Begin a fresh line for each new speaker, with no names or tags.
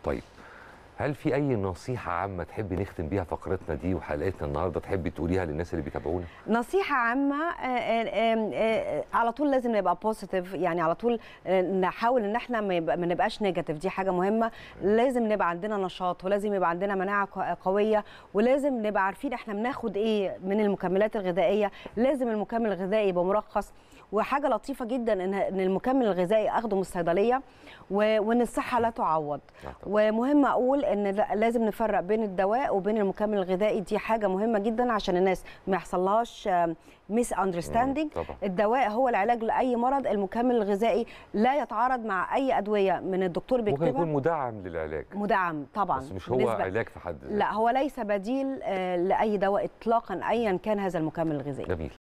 طيب هل في اي نصيحه عامه تحبي نختم بيها فقرتنا دي وحلقتنا النهارده تحبي تقوليها للناس اللي بيتابعونا
نصيحة عامة آه، آه، آه، آه، على طول لازم نبقى بوزيتيف يعني على طول آه، نحاول ان احنا ما يبقى- ما نبقاش نيجاتيف دي حاجة مهمة لازم نبقى عندنا نشاط ولازم يبقى عندنا مناعة ق- قوية ولازم نبقى عارفين احنا بناخد ايه من المكملات الغذائية لازم المكمل الغذائي يبقى مرخص وحاجة لطيفة جدا ان ان المكمل الغذائي اخده من الصيدلية و- وان الصحة لا تعوض
آه طبعاً.
ومهم اقول ان لا- لازم نفرق بين الدواء وبين المكمل الغذائي دي حاجه مهمه جدا عشان الناس ما يحصلهاش ميس اندرستاندينج
طبعا
الدواء هو العلاج لاي مرض المكمل الغذائي لا يتعارض مع اي ادويه من الدكتور
ممكن
بيكتبها
يكون مدعم للعلاج
مدعم طبعا
بس مش هو
بالنسبة-
علاج في حد ذاته
لا هو ليس بديل آه، لاي دواء اطلاقا ايا كان هذا المكمل الغذائي
جميل